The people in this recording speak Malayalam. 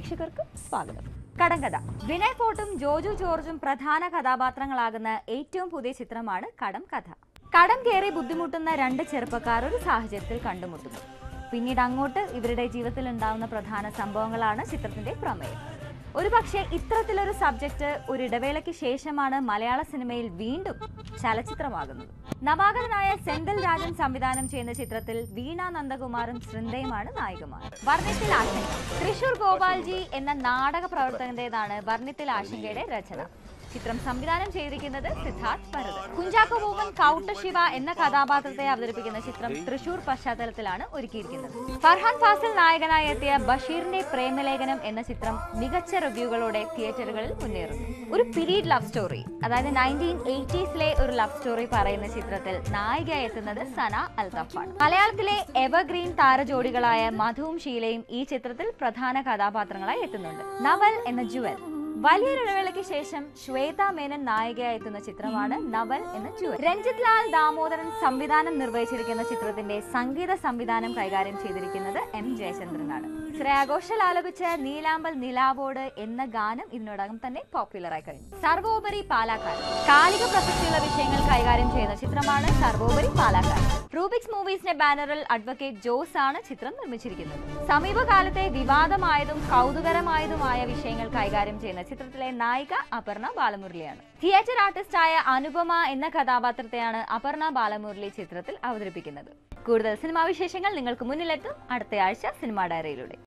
പ്രേക്ഷകർക്ക് സ്വാഗതം കടങ്കഥ വിനയ് ഫോർട്ടും ജോജു ജോർജും പ്രധാന കഥാപാത്രങ്ങളാകുന്ന ഏറ്റവും പുതിയ ചിത്രമാണ് കടം കഥ കടം കയറി ബുദ്ധിമുട്ടുന്ന രണ്ട് ചെറുപ്പക്കാർ ഒരു സാഹചര്യത്തിൽ കണ്ടുമുട്ടുന്നു പിന്നീട് അങ്ങോട്ട് ഇവരുടെ ജീവിതത്തിൽ ഉണ്ടാവുന്ന പ്രധാന സംഭവങ്ങളാണ് ചിത്രത്തിന്റെ പ്രമേയം ഒരു പക്ഷേ ഇത്തരത്തിലൊരു സബ്ജക്റ്റ് ഒരു ഇടവേളയ്ക്ക് ശേഷമാണ് മലയാള സിനിമയിൽ വീണ്ടും ചലച്ചിത്രമാകുന്നത് നവാഗതനായ സെന്തിൽ രാജൻ സംവിധാനം ചെയ്യുന്ന ചിത്രത്തിൽ വീണ നന്ദകുമാറും ശൃന്ദയുമാണ് നായികമാർ വർണ്ണത്തിൽ ആശങ്ക തൃശൂർ ഗോപാൽജി എന്ന നാടക പ്രവർത്തകന്റേതാണ് വർണ്ണത്തിൽ ആശങ്കയുടെ രചന ചിത്രം സംവിധാനം ചെയ്തിരിക്കുന്നത് സിദ്ധാർത്ഥ് ഭരത് കുഞ്ചാക്കോ ബോബൻ കൗട്ട ശിവ എന്ന കഥാപാത്രത്തെ അവതരിപ്പിക്കുന്ന ചിത്രം തൃശൂർ പശ്ചാത്തലത്തിലാണ് ഒരുക്കിയിരിക്കുന്നത് ഫർഹാൻ ഫാസിൽ നായകനായി എത്തിയ ബഷീറിന്റെ പ്രേമലേഖനം എന്ന ചിത്രം മികച്ച റിവ്യൂകളോടെ തിയേറ്ററുകളിൽ മുന്നേറുന്നു ഒരു പീരീഡ് ലവ് സ്റ്റോറി അതായത് നയൻറ്റീൻ എയ്റ്റീസിലെ ഒരു ലവ് സ്റ്റോറി പറയുന്ന ചിത്രത്തിൽ നായികയായി എത്തുന്നത് സന അൽതഫാണ് മലയാളത്തിലെ എവർഗ്രീൻ താരജോഡികളായ മധുവും ഷീലയും ഈ ചിത്രത്തിൽ പ്രധാന കഥാപാത്രങ്ങളായി എത്തുന്നുണ്ട് നവൽ എന്ന ജുവൽ വലിയൊരു ഇടവേളയ്ക്ക് ശേഷം ശ്വേത മേനൻ നായികയായി എത്തുന്ന ചിത്രമാണ് നവൽ എന്ന ജുവൽ രഞ്ജിത് ലാൽ ദാമോദരൻ സംവിധാനം നിർവഹിച്ചിരിക്കുന്ന ചിത്രത്തിന്റെ സംഗീത സംവിധാനം കൈകാര്യം ചെയ്തിരിക്കുന്നത് എം ജയചന്ദ്രനാണ് ശ്രേയ ഘോഷൽ ആലപിച്ച നീലാമ്പൽ നിലാവോട് എന്ന ഗാനം ഇതിനോടകം തന്നെ പോപ്പുലറായി കഴിഞ്ഞു സർവോപരി പാലാക്കാട് കാലിക പ്രസക്തിയുള്ള വിഷയങ്ങൾ കൈകാര്യം ചെയ്യുന്ന ചിത്രമാണ് സർവോപരി പാലാക്കാട് റൂബിക്സ് മൂവീസിന്റെ ബാനറിൽ അഡ്വക്കേറ്റ് ജോസ് ആണ് ചിത്രം നിർമ്മിച്ചിരിക്കുന്നത് സമീപകാലത്തെ വിവാദമായതും കൗതുകരമായതുമായ വിഷയങ്ങൾ കൈകാര്യം ചെയ്യുന്ന ചിത്രത്തിലെ നായിക അപർണ ബാലമുരളിയാണ് തിയേറ്റർ ആർട്ടിസ്റ്റായ അനുപമ എന്ന കഥാപാത്രത്തെയാണ് അപർണ ബാലമുരളി ചിത്രത്തിൽ അവതരിപ്പിക്കുന്നത് കൂടുതൽ സിനിമാ വിശേഷങ്ങൾ നിങ്ങൾക്ക് മുന്നിലെത്തും അടുത്തയാഴ്ച സിനിമാ ഡയറിയിലൂടെ